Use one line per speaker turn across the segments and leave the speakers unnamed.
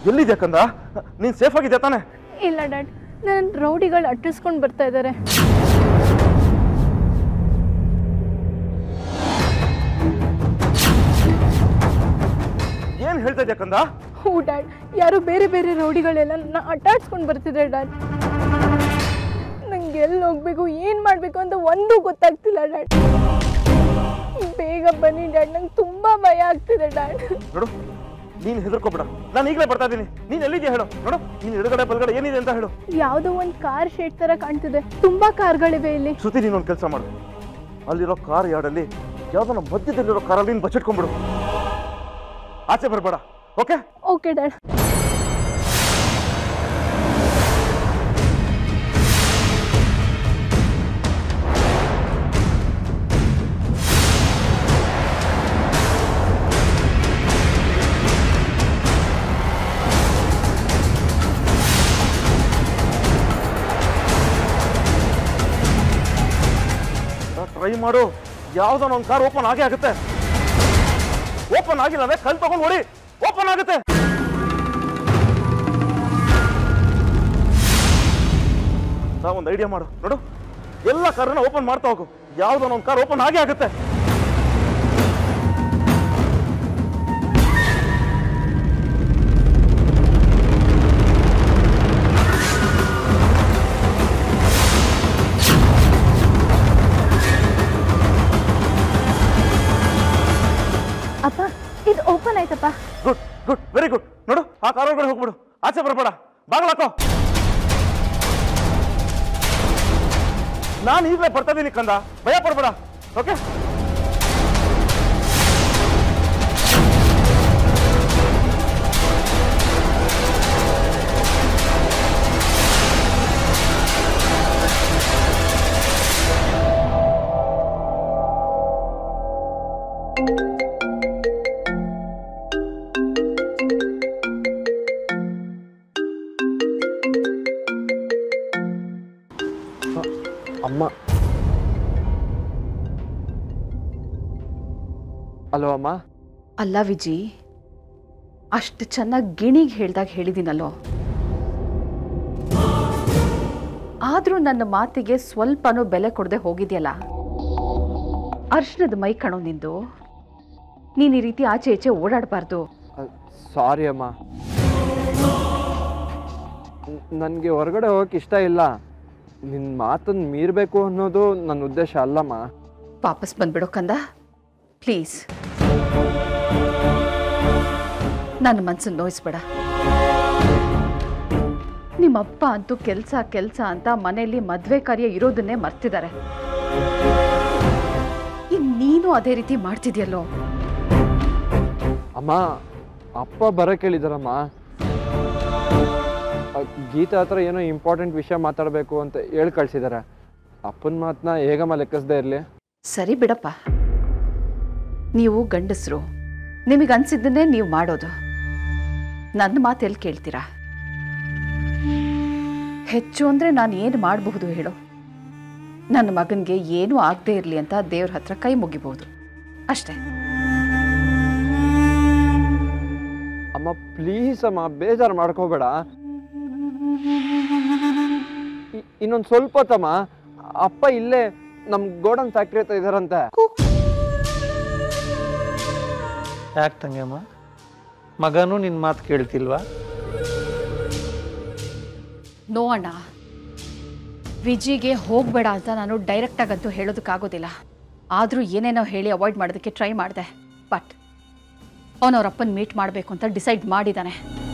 ಎಲ್ಲಿದ್ಯಾ ಕಂದ ನೀನ್ ಸೇಫ್ ಆಗಿದ್ಯಾ ತಾನೆ
ಇಲ್ಲ ಡ್ಯಾಡ್ ನನ್ನ ರೌಡಿಗಳು ಅಟ್ಟಿಸ್ಕೊಂಡು ಬರ್ತಾ ಇದ್ದಾರೆ
ಏನ್ ಹೇಳ್ತಾ ಇದ್ಯಾ ಕಂದ
ಹ್ಞೂ ಡ್ಯಾಡ್ ಯಾರೋ ಬೇರೆ ಬೇರೆ ರೌಡಿಗಳೆಲ್ಲ ನನ್ನ ಅಟ್ಟಾಡ್ಸ್ಕೊಂಡು ಬರ್ತಿದ್ದಾರೆ ಡ್ಯಾಡ್ ನಂಗೆ ಎಲ್ಲಿ ಹೋಗ್ಬೇಕು ಏನು ಮಾಡಬೇಕು ಅಂತ ಒಂದೂ ಗೊತ್ತಾಗ್ತಿಲ್ಲ ಡ್ಯಾಡ್ ಬೇಗ ಬನ್ನಿ ಡ್ಯಾಡ್ ನಂಗೆ ತುಂಬ ಭಯ ಆಗ್ತಿದೆ ಡ್ಯಾಡ್
ನೋಡು ನೀನ್ ಹೆದರ್ಕೋಬೇಡ ನಾನು ಈಗಲೇ ಬರ್ತಾ ಇದ್ದೀನಿ ನೀನ್ ಎಲ್ಲಿದ್ಯಾ ಹೇಳು ನೋಡು ನೀನ್ ಎಡಗಡೆ ಬಲಗಡೆ ಏನಿದೆ ಅಂತ ಹೇಳು
ಯಾವುದೋ ಒಂದು ಕಾರ್ ಶೇಡ್ ಥರ ಕಾಣ್ತಿದೆ ತುಂಬ ಕಾರ್ಗಳಿವೆ ಇಲ್ಲಿ
ಶ್ರುತಿ ನೀನೊಂದು ಕೆಲಸ ಮಾಡು ಅಲ್ಲಿರೋ ಕಾರ್ ಯಾರ್ಡಲ್ಲಿ ಯಾವ್ದೋ ಮಧ್ಯದಲ್ಲಿರೋ ಕಾರಲ್ಲಿ ನೀನು ಬಚ್ಚಿಟ್ಕೊಂಡ್ಬಿಡು ಆಚೆ ಬರಬೇಡ ಓಕೆ
ಓಕೆ ಡ್ಯಾಡ್
ಟ್ರೈ ಮಾಡು ಯಾವ್ದೋ ಒಂದು ಕಾರ್ ಓಪನ್ ಆಗೇ ಆಗುತ್ತೆ ಓಪನ್ ಆಗಿಲ್ಲ ಅಂದ್ರೆ ಕಲ್ ತಗೊಂಡು ನೋಡಿ ಓಪನ್ ಆಗುತ್ತೆ ಒಂದು ಐಡಿಯಾ ಮಾಡು ನೋಡು ಎಲ್ಲ ಕಾರನ್ನ ಓಪನ್ ಮಾಡ್ತಾ ಹೋಗು ಯಾವ್ದೋ ಒಂದು ಕಾರ್ ಓಪನ್ ಆಗೇ ಆಗುತ್ತೆ
ಅಪ್ಪ ಇದು ಓಪನ್ ಆಯ್ತಪ್ಪ
ಗುಡ್ ಗುಡ್ ವೆರಿ ಗುಡ್ ನೋಡು ಆ ಕಾರ್ ಒಳಗಡೆ ಹೋಗ್ಬಿಡು ಆಚೆ ಬರಬೇಡ ಬಾಗ್ಲಾಕೋ ನಾನು ಈಗಲೇ ಬರ್ತಾ ಇದ್ದೀನಿ ಕಂದ ಭಯ ಪಡ್ಬೇಡ ಓಕೆ
ಅಮ್ಮ ಅಲೋ ಅಮ್ಮ
ಅಲ್ಲ ವಿಜಿ ಅಷ್ಟು ಚೆನ್ನಾಗಿ ಗಿಣಿಗೆ ಹೇಳ್ದಾಗ ಹೇಳಿದ್ದೀನಲ್ಲೋ ಆದರೂ ನನ್ನ ಮಾತಿಗೆ ಸ್ವಲ್ಪನೂ ಬೆಲೆ ಕೊಡದೆ ಹೋಗಿದ್ಯಲ್ಲ ಅರ್ಶನದ ಮೈ ಕಣೋ ನಿಂದು ನೀನು ಈ ರೀತಿ ಆಚೆ ಈಚೆ ಓಡಾಡಬಾರ್ದು
ಸಾರಿ ಅಮ್ಮ ನನಗೆ ಹೊರಗಡೆ ಹೋಗಕ್ಕೆ ಇಷ್ಟ ಇಲ್ಲ ನಿನ್ನ ಮಾತನ್ನು ಮೀರಬೇಕು ಅನ್ನೋದು ನನ್ನ ಉದ್ದೇಶ ಅಲ್ಲಮ್ಮ
ವಾಪಸ್ ಬಂದ್ಬಿಡೋ ಕಂದ ಪ್ಲೀಸ್ ನನ್ನ ಮನ್ಸನ್ನು ನೋಯಿಸ್ಬೇಡ ನಿಮ್ಮಪ್ಪ ಅಂತೂ ಕೆಲಸ ಕೆಲಸ ಅಂತ ಮನೆಯಲ್ಲಿ ಮದುವೆ ಕಾರ್ಯ ಇರೋದನ್ನೇ ಮರ್ತಿದ್ದಾರೆ ಇನ್ ನೀನು ಅದೇ ರೀತಿ ಮಾಡ್ತಿದ್ಯಲ್ಲೋ
ಅಮ್ಮ ಅಪ್ಪ ಬರಕ್ಕೆ ಹೇಳಿದಾರಮ್ಮ ಆ, ಗೀತಾ ಹತ್ರ ಏನೋ ಇಂಪಾರ್ಟೆಂಟ್ ವಿಷಯ ಮಾತಾಡಬೇಕು ಅಂತ ಹೇಳಿ ಕಳ್ಸಿದ್ದಾರೆ ಅಪ್ಪನ ಮಾತನ್ನ ಹೇಗಮ್ಮ ಲೆಕ್ಕಿಸ್ದೇ ಇರಲಿ
ಸರಿ ಬಿಡಪ್ಪ ನೀವು ಗಂಡಸರು ನಿಮಗೆ ಅನ್ಸಿದ್ದನ್ನೇ ನೀವು ಮಾಡೋದು ನನ್ನ ಮಾತು ಎಲ್ಲಿ ಕೇಳ್ತೀರಾ ಹೆಚ್ಚು ಅಂದರೆ ನಾನು ಏನು ಮಾಡಬಹುದು ಹೇಳು ನನ್ನ ಮಗನಿಗೆ ಏನೂ ಆಗದೆ ಇರಲಿ ಅಂತ ದೇವ್ರ ಹತ್ರ ಕೈ ಮುಗಿಬಹುದು ಅಷ್ಟೇ
ಅಮ್ಮ ಪ್ಲೀಸ್ ಅಮ್ಮ ಬೇಜಾರು ಮಾಡ್ಕೋಬೇಡ ಇನ್ನೊಂದು ಸ್ವಲ್ಪ ಹೊತ್ತಮ್ಮ ಅಪ್ಪ ಇಲ್ಲೇ ನಮ್ಮ ಗೋಡನ್ ಫ್ಯಾಕ್ಟ್ರಿ ಹತ್ರ ಇದಾರಂತೆ
ಯಾಕೆ ತಂಗಮ್ಮ ಮಗನೂ ನಿನ್ನ ಮಾತು ಕೇಳ್ತಿಲ್ವಾ
ನೋ ಅಣ್ಣ ವಿಜಿಗೆ ಹೋಗಬೇಡ ಅಂತ ನಾನು ಡೈರೆಕ್ಟಾಗಂತೂ ಹೇಳೋದಕ್ಕಾಗೋದಿಲ್ಲ ಆದರೂ ಏನೇನೋ ಹೇಳಿ ಅವಾಯ್ಡ್ ಮಾಡೋದಕ್ಕೆ ಟ್ರೈ ಮಾಡಿದೆ ಬಟ್ ಅವನವ್ರ ಅಪ್ಪನ ಮೀಟ್ ಮಾಡಬೇಕು ಅಂತ ಡಿಸೈಡ್ ಮಾಡಿದ್ದಾನೆ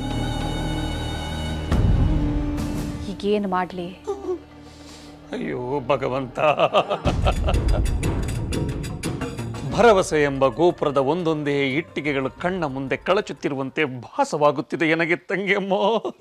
ಈಗೇನು ಮಾಡಲಿ
ಅಯ್ಯೋ ಭಗವಂತ ಭರವಸೆ ಎಂಬ ಗೋಪುರದ ಒಂದೊಂದೇ ಇಟ್ಟಿಗೆಗಳು ಕಣ್ಣ ಮುಂದೆ ಕಳಚುತ್ತಿರುವಂತೆ ಭಾಸವಾಗುತ್ತಿದೆ ನನಗೆ ತಂಗಿಯಮ್ಮ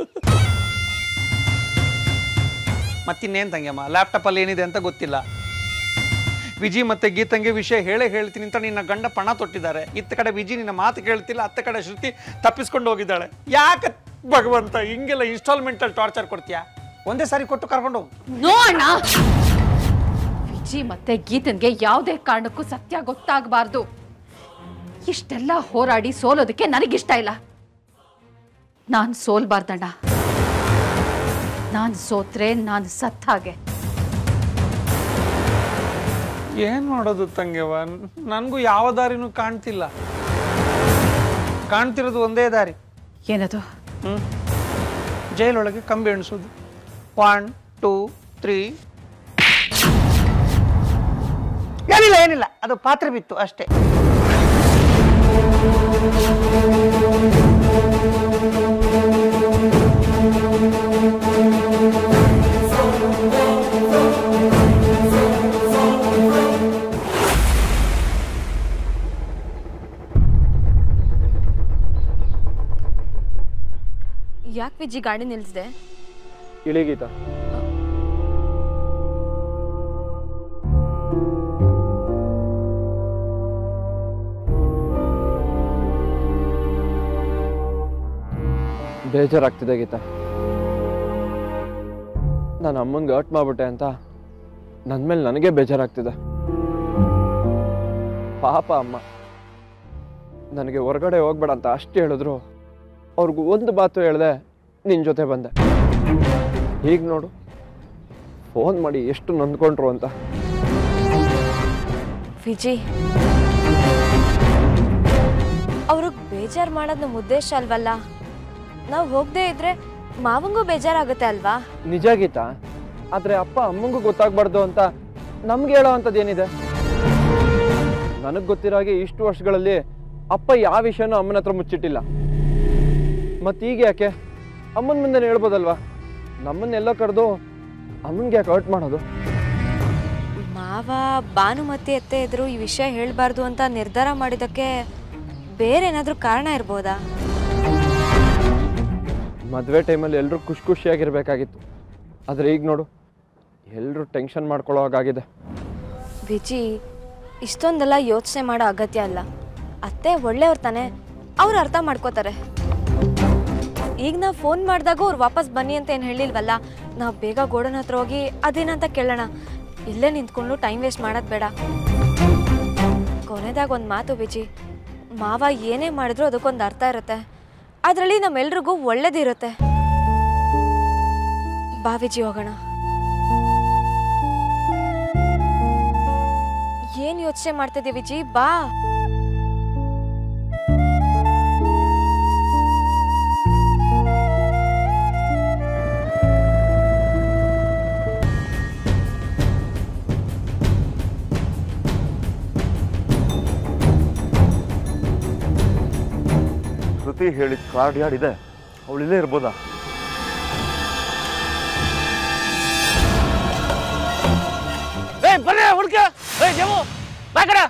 ಮತ್ತಿನ್ನೇನು ತಂಗಿಯಮ್ಮ ಲ್ಯಾಪ್ಟಾಪಲ್ಲಿ ಏನಿದೆ ಅಂತ ಗೊತ್ತಿಲ್ಲ ವಿಜಿ ಮತ್ತೆ ಗೀತಂಗೆ ವಿಷಯ ಹೇಳೇ ಹೇಳ್ತೀನಿ ಅಂತ ನಿನ್ನ ಗಂಡ ಪಣ ತೊಟ್ಟಿದ್ದಾರೆ ಇತ್ತ ಕಡೆ ವಿಜಿ ನಿನ್ನ ಮಾತು ಕೇಳ್ತಿಲ್ಲ ಅತ್ತ ಕಡೆ ಶ್ರುತಿ ತಪ್ಪಿಸ್ಕೊಂಡು ಹೋಗಿದ್ದಾಳೆ ಯಾಕೆ ಭಗವಂತ ಹಿಂಗೆಲ್ಲ ಇನ್ಸ್ಟಾಲ್ಮೆಂಟಲ್ಲಿ ಟಾರ್ಚರ್ ಕೊಡ್ತೀಯಾ ಒಂದೇ ಸಾರಿ ಕೊಟ್ಟು ಕರ್ಕೊಂಡು ಹೋಗು
ನೋ ಅಣ್ಣ ವಿಜಿ ಮತ್ತೆ ಗೀತನ್ಗೆ ಯಾವುದೇ ಕಾರಣಕ್ಕೂ ಸತ್ಯ ಗೊತ್ತಾಗಬಾರ್ದು ಇಷ್ಟೆಲ್ಲ ಹೋರಾಡಿ ಸೋಲೋದಕ್ಕೆ ನನಗಿಷ್ಟ ಇಲ್ಲ ನಾನು ಸೋಲ್ಬಾರ್ದಣ್ಣ ನಾನು ಸೋತ್ರೆ ನಾನು ಸತ್ತ ಹಾಗೆ
ಏನ್ ಮಾಡೋದು ತಂಗೆವ ನನಗೂ ಯಾವ ದಾರಿನೂ ಕಾಣ್ತಿಲ್ಲ ಕಾಣ್ತಿರೋದು ಒಂದೇ ದಾರಿ
ಏನದು
ಹ್ಮ್ ಜೈಲೊಳಗೆ ಕಂಬಿ ಎಣಿಸೋದು ಒನ್ ಟೂ ತ್ರೀ ಏನಿಲ್ಲ ಏನಿಲ್ಲ ಅದು ಪಾತ್ರೆ ಬಿತ್ತು ಅಷ್ಟೇ
ಯಾಕೆ ವಿಜಿ ಗಾಡಿ ನಿಲ್ಲಿಸಿದೆ
ಇಳಿಗೀತ ಬೇಜಾರಾಗ್ತಿದೆ ಗೀತಾ ನಾನು ಅಮ್ಮನ್ಗೆ ಹರ್ಟ್ ಮಾಡ್ಬಿಟ್ಟೆ ಅಂತ ನನ್ನ ಮೇಲೆ ನನಗೆ ಬೇಜಾರಾಗ್ತಿದೆ ಪಾಪ ಅಮ್ಮ ನನಗೆ ಹೊರಗಡೆ ಹೋಗ್ಬೇಡ ಅಂತ ಅಷ್ಟು ಹೇಳಿದ್ರು ಅವ್ರಿಗೂ ಒಂದು ಮಾತು ಹೇಳ್ದೆ ನಿನ್ನ ಜೊತೆ ಬಂದೆ ಈಗ ನೋಡು ಫೋನ್ ಮಾಡಿ ಎಷ್ಟು ನೊಂದ್ಕೊಂಡ್ರು ಅಂತ
ವಿಜಿ ಅವ್ರಿಗೆ ಬೇಜಾರು ಮಾಡೋದು ನಮ್ಮ ಉದ್ದೇಶ ಅಲ್ವಲ್ಲ ನಾವು ಹೋಗದೆ ಇದ್ರೆ ಮಾವಂಗೂ ಬೇಜಾರಾಗುತ್ತೆ ಅಲ್ವಾ
ನಿಜ ಗೀತಾ ಆದರೆ ಅಪ್ಪ ಅಮ್ಮಂಗೂ ಗೊತ್ತಾಗ್ಬಾರ್ದು ಅಂತ ನಮ್ಗೆ ಹೇಳೋ ಅಂಥದ್ದು ಏನಿದೆ ನನಗೆ ಗೊತ್ತಿರೋ ಹಾಗೆ ಇಷ್ಟು ವರ್ಷಗಳಲ್ಲಿ ಅಪ್ಪ ಯಾವ ವಿಷಯನೂ ಅಮ್ಮನ ಹತ್ರ ಮುಚ್ಚಿಟ್ಟಿಲ್ಲ ಮತ್ತೀಗ ಯಾಕೆ ಅಮ್ಮನ ಮುಂದೆ ಹೇಳ್ಬೋದಲ್ವಾ ನಮ್ಮನ್ನೆಲ್ಲ ಕರೆದು ಅಮ್ಮನಿಗೆ ಯಾಕೆ ಹರ್ಟ್ ಮಾಡೋದು
ಮಾವ ಭಾನುಮತಿ ಅತ್ತೆ ಎದುರು ಈ ವಿಷಯ ಹೇಳಬಾರ್ದು ಅಂತ ನಿರ್ಧಾರ ಮಾಡಿದ್ದಕ್ಕೆ ಬೇರೆ ಏನಾದರೂ ಕಾರಣ ಇರ್ಬೋದಾ
ಮದುವೆ ಟೈಮಲ್ಲಿ ಎಲ್ಲರೂ ಖುಷಿ ಖುಷಿಯಾಗಿರ್ಬೇಕಾಗಿತ್ತು ಆದರೆ ಈಗ ನೋಡು ಎಲ್ಲರೂ ಟೆನ್ಷನ್ ಮಾಡ್ಕೊಳ್ಳೋ ಹಾಗಾಗಿದೆ
ವಿಜಿ ಇಷ್ಟೊಂದೆಲ್ಲ ಯೋಚನೆ ಮಾಡೋ ಅಗತ್ಯ ಅಲ್ಲ ಅತ್ತೆ ಒಳ್ಳೆಯವ್ರು ತಾನೆ ಅವ್ರು ಅರ್ಥ ಮಾಡ್ಕೋತಾರೆ ಈಗ ನಾವು ಫೋನ್ ಮಾಡಿದಾಗ ಅವ್ರು ವಾಪಸ್ ಬನ್ನಿ ಅಂತ ಏನು ಹೇಳಿಲ್ವಲ್ಲ ನಾವು ಬೇಗ ಗೋಡನ್ ಹತ್ರ ಹೋಗಿ ಅದೇನಂತ ಕೇಳೋಣ ಇಲ್ಲೇ ನಿಂತ್ಕೊಂಡು ಟೈಮ್ ವೇಸ್ಟ್ ಮಾಡೋದು ಬೇಡ ಕೊನೆದಾಗ ಒಂದು ಮಾತು ವಿಜಿ ಮಾವ ಏನೇ ಮಾಡಿದ್ರು ಅದಕ್ಕೊಂದು ಅರ್ಥ ಇರುತ್ತೆ ಅದರಲ್ಲಿ ನಮ್ಮೆಲ್ರಿಗೂ ಒಳ್ಳೇದಿರುತ್ತೆ ಬಾ ವಿಜಿ ಹೋಗೋಣ ಏನ್ ಯೋಚನೆ ಮಾಡ್ತಿದ್ದೀವಿ ವಿಜಿ ಬಾ
ಶ್ರುತಿ ಹೇಳಿದ ಕಾರ್ಡ್ ಯಾರ್ಡ್ ಇದೆ ಅವಳು ಇಲ್ಲೇ ಇರ್ಬೋದಾ
ಬರ್ರಿ ಹುಡ್ಕ ಜಮು ಬಾ ಕಡ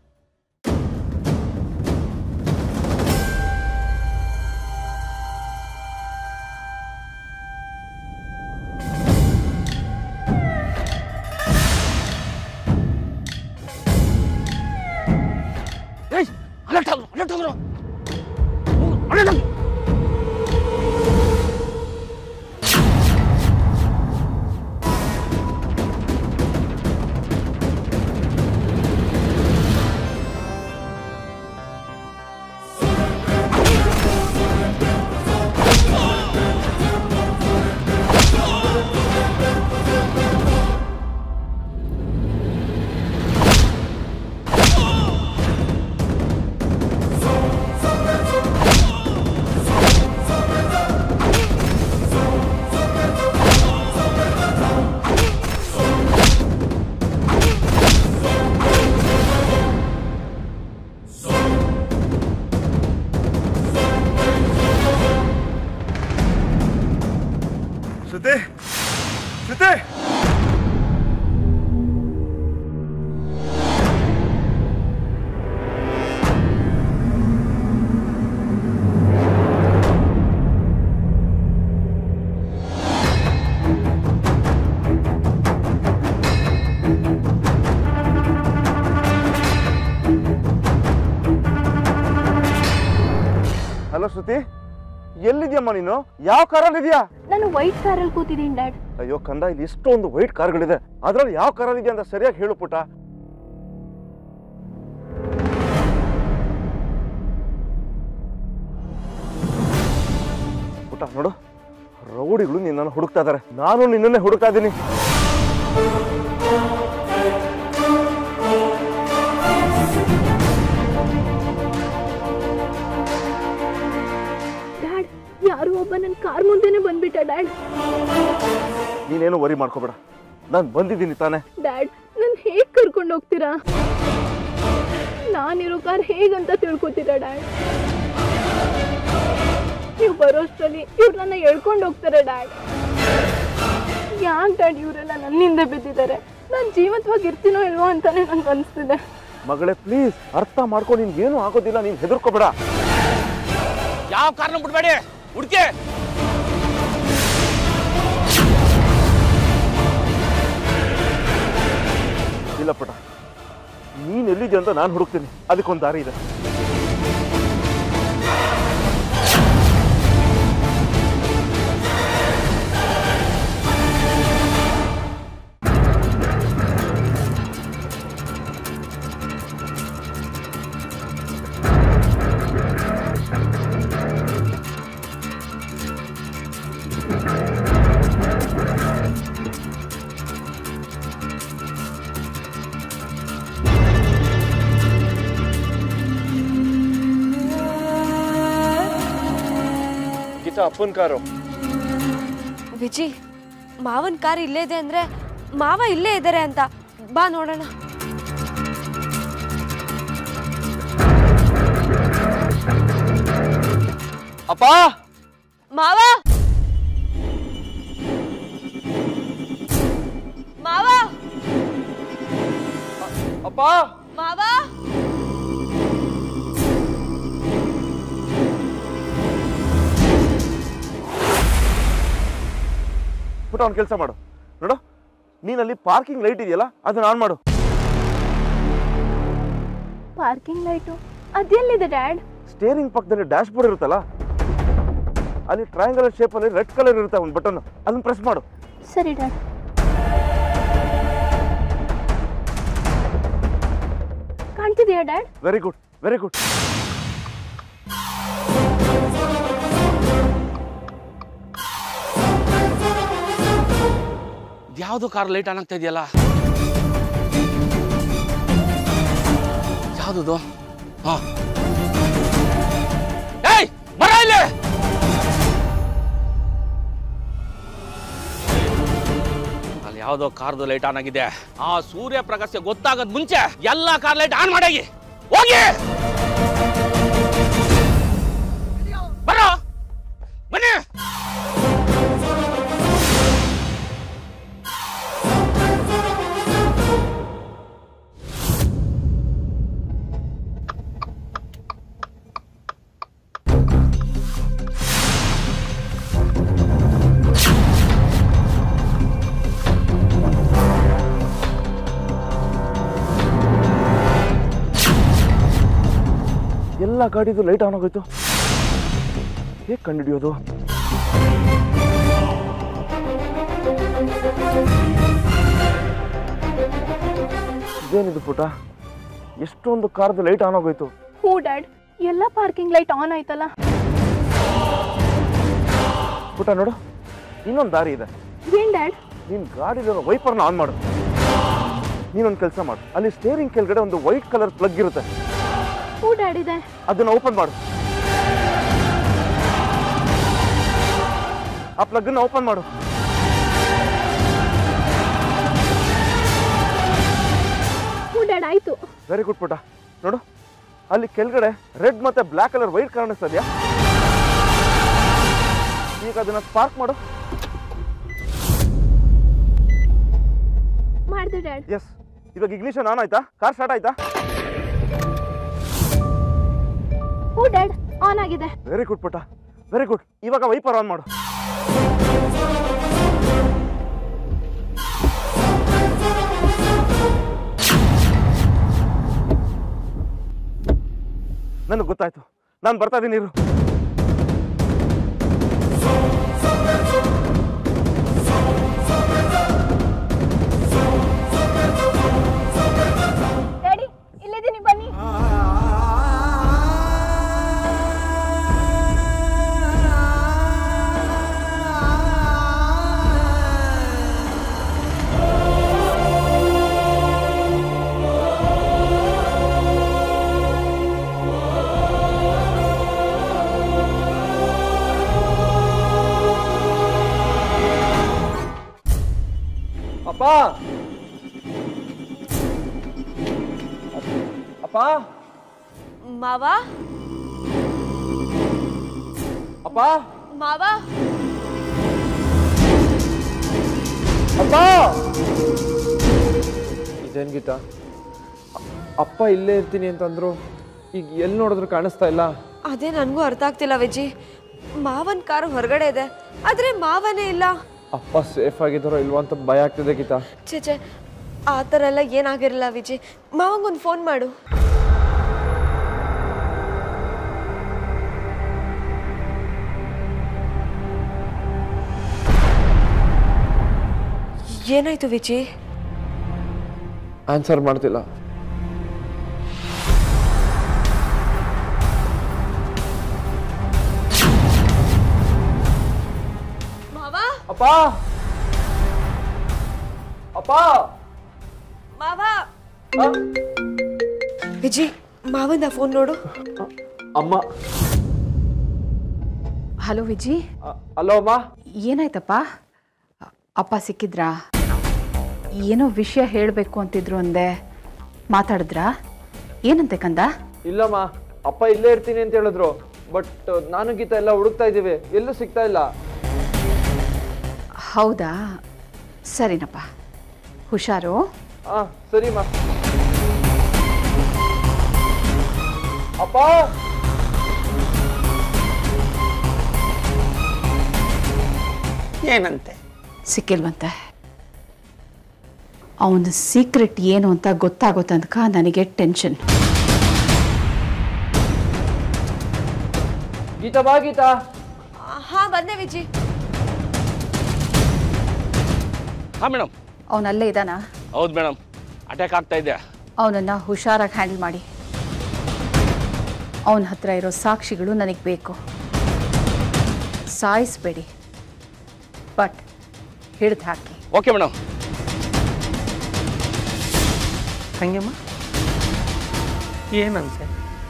ಏಯ್ ಅಲರ್ಟ್ ಆದ್ರು ಅಲರ್ಟ್ ಆದ್ರು ಅಲರ್ಟ್ ಆದ್ರು
ಶ್ರುತಿ ಶ್ರುತಿ ಹಲೋ ಶ್ರುತಿ ಎಲ್ಲಿದ್ಯಮ್ಮ ನೀನು ಯಾವ ಕಾರಲ್ಲಿ ಇದೆಯಾ
ನಾನು ವೈಟ್ ಕಾರಲ್ಲಿ ಕೂತಿದ್ದೀನಿ ಡ್ಯಾಡ್
ಅಯ್ಯೋ ಕಂದ ಇಲ್ಲಿ ಇಷ್ಟೊಂದು ವೈಟ್ ಕಾರ್ಗಳಿದೆ ಅದ್ರಲ್ಲಿ ಯಾವ ಕಾರಲ್ಲಿ ಇದೆಯಾ ಅಂತ ಸರಿಯಾಗಿ ಹೇಳು ಪುಟ ಪುಟ್ಟ ನೋಡು ರೌಡಿಗಳು ನಿನ್ನನ್ನು ಹುಡುಕ್ತಾ ಇದ್ದಾರೆ ನಾನು ನಿನ್ನನ್ನೇ ಹುಡುಕ್ತಾ ಇದ್ದೀನಿ
ಡ್ಯಾಡ್ ಯಾರೋ ಒಬ್ಬ ನನ್ನ ಕಾರ್ ಮುಂದೆನೆ ಬಂದ್ಬಿಟ್ಟ ಡ್ಯಾಡ್
ನೀನೇನು ವರಿ ಮಾಡ್ಕೋಬೇಡ ನಾನು ಬಂದಿದ್ದೀನಿ ತಾನೇ
ಡ್ಯಾಡ್ ನನ್ನ ಹೇಗೆ ಕರ್ಕೊಂಡು ಹೋಗ್ತೀರಾ ನಾನಿರೋ ಕಾರ್ ಹೇಗಂತ ತಿಳ್ಕೊತೀರಾ ಡ್ಯಾಡ್ ನೀವು ಬರೋಷ್ಟರಲ್ಲಿ ಇವ್ರು ನನ್ನ ಎಳ್ಕೊಂಡು ಹೋಗ್ತಾರೆ ಡ್ಯಾಡ್ ಯಾಕೆ ಡ್ಯಾಡ್ ಇವರೆಲ್ಲ ನನ್ನಿಂದ ಬಿದ್ದಿದ್ದಾರೆ ನಾನು ಜೀವಂತವಾಗಿ ಇರ್ತೀನೋ ಇಲ್ವೋ ಅಂತಾನೆ ನಂಗೆ ಅನಿಸ್ತಿದೆ
ಮಗಳೇ ಪ್ಲೀಸ್ ಅರ್ಥ ಮಾಡ್ಕೊಂಡು ನಿನ್ಗೇನು ಆಗೋದಿಲ್ಲ ನೀನು ಹೆದರ್ಕೋಬೇಡ
ಯಾವ ಕಾರಣ ಬಿಡ್ಬೇಡಿ ಹುಡ್ಕೆ
ಇಲ್ಲ ಪುಟ ನೀನ್ ಎಲ್ಲಿದ್ಯಾ ಅಂತ ನಾನು ಹುಡುಕ್ತೀನಿ ಅದಕ್ಕೊಂದು ದಾರಿ ಇದೆ
ಗೀತಾ ಅಪ್ಪನ ಕಾರು
ವಿಜಿ ಮಾವನ್ ಕಾರ್ ಇಲ್ಲೇ ಇದೆ ಅಂದ್ರೆ ಮಾವ ಇಲ್ಲೇ ಇದ್ದಾರೆ ಅಂತ ಬಾ ನೋಡೋಣ
ಅಪ್ಪ
ಮಾವ ಮಾವ
ಅಪ್ಪ
ಮಾವ
ಪುಟ ಒಂದು ಕೆಲಸ ಮಾಡು ನೋಡು ನೀನಲ್ಲಿ ಪಾರ್ಕಿಂಗ್ ಲೈಟ್ ಇದೆಯಲ್ಲ ಅದನ್ನ ಆನ್ ಮಾಡು
ಪಾರ್ಕಿಂಗ್ ಲೈಟು ಅದೆಲ್ಲಿದೆ ಡ್ಯಾಡ್
ಸ್ಟೇರಿಂಗ್ ಪಕ್ಕದಲ್ಲಿ ಡ್ಯಾಶ್ ಬೋರ್ಡ್ ಇರುತ್ತಲ್ಲ ಅಲ್ಲಿ ಟ್ರಯಾಂಗಲ್ ಶೇಪಲ್ಲಿ ರೆಡ್ ಕಲರ್ ಇರುತ್ತೆ ಒಂದು ಬಟನ್ ಅದನ್ನ ಪ್ರೆಸ್ ಮಾಡು
ಸರಿ ಡ್ಯಾಡ್ ಕಾಣ್ತಿದೆಯಾ dad
very good very good
ಯಾವ್ದು ಕಾರ್ ಲೈಟ್ ಆನ್ ಆಗ್ತಾ ಇದೆಯಲ್ಲ ಯಾವ್ದು ಹಾ ಏಯ್ ಬರ ಇಲ್ಲಿ ಅಲ್ಲಿ ಯಾವ್ದೋ ಕಾರ್ದು ಲೈಟ್ ಆನ್ ಆಗಿದೆ ಆ ಸೂರ್ಯ ಪ್ರಕಾಶ ಗೊತ್ತಾಗದ್ ಮುಂಚೆ ಎಲ್ಲಾ ಕಾರ್ ಲೈಟ್ ಆನ್ ಮಾಡಾಗಿ ಹೋಗಿ ಬರೋ ಬನ್ನಿ
ಎಲ್ಲ ಗಾಡಿದು ಲೈಟ್ ಆನ್ ಆಗೋಯ್ತು ಹೇಗೆ ಕಂಡುಹಿಡಿಯೋದು ಇದೇನಿದು ಪುಟ ಎಷ್ಟೊಂದು ಕಾರ್ದು ಲೈಟ್ ಆನ್ ಆಗೋಯ್ತು
ಹ್ಞೂ ಡ್ಯಾಡ್ ಎಲ್ಲ ಪಾರ್ಕಿಂಗ್ ಲೈಟ್ ಆನ್ ಆಯ್ತಲ್ಲ
ಪುಟ ನೋಡು ಇನ್ನೊಂದು ದಾರಿ ಇದೆ
ಏನ್ ಡ್ಯಾಡ್
ನೀನ್ ಗಾಡಿಲಿರೋ ವೈಪರ್ನ ಆನ್ ಮಾಡು ನೀನೊಂದು ಕೆಲಸ ಮಾಡು ಅಲ್ಲಿ ಸ್ಟೇರಿಂಗ್ ಕೆಳಗಡೆ ಒಂದು ವೈಟ್ ಕಲರ್ ಪ್ಲಗ್ ಇರುತ್ತೆ
ಹ್ಞೂ ಡ್ಯಾಡ್ ಇದೆ
ಅದನ್ನ ಓಪನ್ ಮಾಡು ಆ ಪ್ಲಗ್ನ ಓಪನ್ ಮಾಡು
ಹ್ಞೂ ಡ್ಯಾಡ್ ಆಯ್ತು
ವೆರಿ ಗುಡ್ ಪುಟ ನೋಡು ಅಲ್ಲಿ ಕೆಳಗಡೆ ರೆಡ್ ಮತ್ತೆ ಬ್ಲ್ಯಾಕ್ ಕಲರ್ ವೈಟ್ ಕಾಣಿಸ್ತದ್ಯಾ ಈಗ ಅದನ್ನ ಸ್ಪಾರ್ಕ್ ಮಾಡು
ಮಾಡಿದೆ ಡ್ಯಾಡ್
ಎಸ್ ಇವಾಗ ಇಗ್ನಿಷನ್ ಆನ್ ಆಯ್ತಾ ಕಾರ್ ಸ್ಟಾರ್ಟ್ ಆಯ್ತಾ
ಹ್ಞೂ ಡ್ಯಾಡ್ ಆನ್ ಆಗಿದೆ
ವೆರಿ ಗುಡ್ ಪುಟ ವೆರಿ ಗುಡ್ ಇವಾಗ ವೈಪರ್ ಆನ್ ಮಾಡು ನನಗೆ ಗೊತ್ತಾಯ್ತು ನಾನು ಬರ್ತಾ ಇದ್ದೀನಿ ಇರು
ಡ್ಯಾಡಿ ಇಲ್ಲಿದ್ದೀನಿ ಬನ್ನಿ
ಅಪ್ಪ
ಮಾವ
ಅಪ್ಪ
ಮಾವ
ಅಪ್ಪ ಇದೇನ್ ಗೀತಾ ಅ- ಅಪ್ಪ ಇಲ್ಲೇ ಇರ್ತೀನಿ ಅಂತಂದ್ರು ಈಗ ಎಲ್ಲಿ ನೋಡಿದ್ರು ಕಾಣಿಸ್ತಾ ಇಲ್ಲ
ಅದೇ ನನಗೂ ಅರ್ಥ ಆಗ್ತಿಲ್ಲ ವಿಜಿ ಮಾವನ್ ಕಾರು ಹೊರಗಡೆ ಇದೆ ಆದ್ರೆ ಮಾವನೇ ಇಲ್ಲ
ಅಪ್ಪ ಸೇಫ್ ಆಗಿದ್ದಾರೋ ಇಲ್ವೋ ಅಂತ ಭಯ ಆಗ್ತಿದೆ ಗೀತಾ
ಛೇ ಛೇ ಆ ಥರ ಎಲ್ಲ ಏನಾಗಿರಲ್ಲ ವಿಜಿ ಮಾವಂಗೊಂದು ಫೋನ್ ಮಾಡು ಏನಾಯ್ತು ವಿಜಿ
ಆನ್ಸರ್ ಮಾಡ್ತಿಲ್ಲ
ಮಾವ
ಅಪ್ಪ ಅಪ್ಪ
ಮಾವ
ಆ?
ವಿಜಿ ಮಾವನ ಫೋನ್ ನೋಡು
ಅಮ್ಮ
ಹಲೋ ವಿಜಿ
ಅ- ಅಲೋ ಅಮ್ಮ
ಏನಾಯ್ತಪ್ಪ ಅ- ಅಪ್ಪ ಸಿಕ್ಕಿದ್ರಾ ಏನೋ ವಿಷಯ ಹೇಳಬೇಕು ಅಂತಿದ್ರು ಅಂದೆ ಮಾತಾಡಿದ್ರಾ ಏನಂತೆ ಕಂದ
ಇಲ್ಲಮ್ಮ ಅಪ್ಪ ಇಲ್ಲೇ ಇರ್ತೀನಿ ಅಂತ ಹೇಳಿದ್ರು ಬಟ್ ನಾನು ಗೀತಾ ಎಲ್ಲ ಹುಡುಕ್ತಾ ಇದ್ದೀವಿ ಎಲ್ಲೂ ಸಿಗ್ತಾ ಇಲ್ಲ
ಹೌದಾ ಸರಿನಪ್ಪ ಹುಷಾರು
ಆ ಸರಿಮ್ಮ ಅಪ್ಪ
ಏನಂತೆ
ಸಿಕ್ಕಿಲ್ವಂತೆ ಅವನ ಸೀಕ್ರೆಟ್ ಏನು ಅಂತ ಗೊತ್ತಾಗೋ ತನಕ ನನಗೆ ಟೆನ್ಷನ್
ಗೀತಾ ಬಾ ಗೀತಾ
ಹಾ ಬಂದೆ ವಿಜಿ
ಹಾಂ ಮೇಡಮ್
ಅವನಲ್ಲೇ ಇದ್ದಾನ
ಹೌದು ಮೇಡಮ್ ಅಟ್ಯಾಕ್ ಆಗ್ತಾ ಇದೆ
ಅವನನ್ನು ಹುಷಾರಾಗಿ ಹ್ಯಾಂಡಲ್ ಮಾಡಿ ಅವನ ಹತ್ರ ಇರೋ ಸಾಕ್ಷಿಗಳು ನನಗೆ ಬೇಕು ಸಾಯಿಸ್ಬೇಡಿ ಬಟ್ ಹಿಡಿದು ಹಾಕಿ
ಓಕೆ ಮೇಡಮ್
ತಂಗಿಯಮ್ಮ ಏನಂತೆ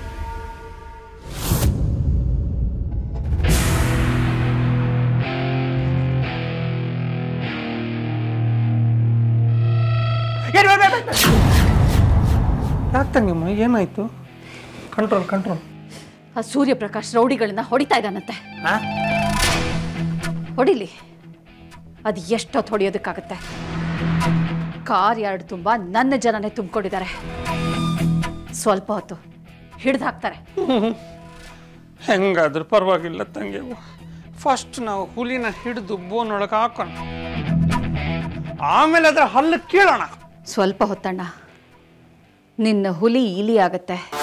ಯಾಕೆ ತಂಗಿಯಮ್ಮ ಏನಾಯ್ತು ಕಂಟ್ರೋಲ್ ಕಂಟ್ರೋಲ್
ಆ ಸೂರ್ಯಪ್ರಕಾಶ್ ರೌಡಿಗಳನ್ನ ಹೊಡಿತಾ ಇದ್ದಾನಂತೆ
ಹಾ
ಹೊಡಿಲಿ ಅದು ಎಷ್ಟೊತ್ತು ಹೊಡೆಯೋದಕ್ಕಾಗತ್ತೆ ಕಾರ್ ಯಾರ್ಡ್ ತುಂಬ ನನ್ನ ಜನನೇ ತುಂಬಿಕೊಂಡಿದ್ದಾರೆ ಸ್ವಲ್ಪ ಹೊತ್ತು ಹಿಡ್ದು ಹಾಕ್ತಾರೆ
ಹೆಂಗಾದ್ರೂ ಪರವಾಗಿಲ್ಲ ತಂಗಿಯವ್ವ ಫಸ್ಟ್ ನಾವು ಹುಲಿನ ಹಿಡಿದು ಬೋನೊಳಗೆ ಹಾಕೋಣ ಆಮೇಲೆ ಅದರ ಹಲ್ಲು ಕೀಳೋಣ
ಸ್ವಲ್ಪ ಹೊತ್ತಣ್ಣ ನಿನ್ನ ಹುಲಿ ಇಲಿ ಆಗತ್ತೆ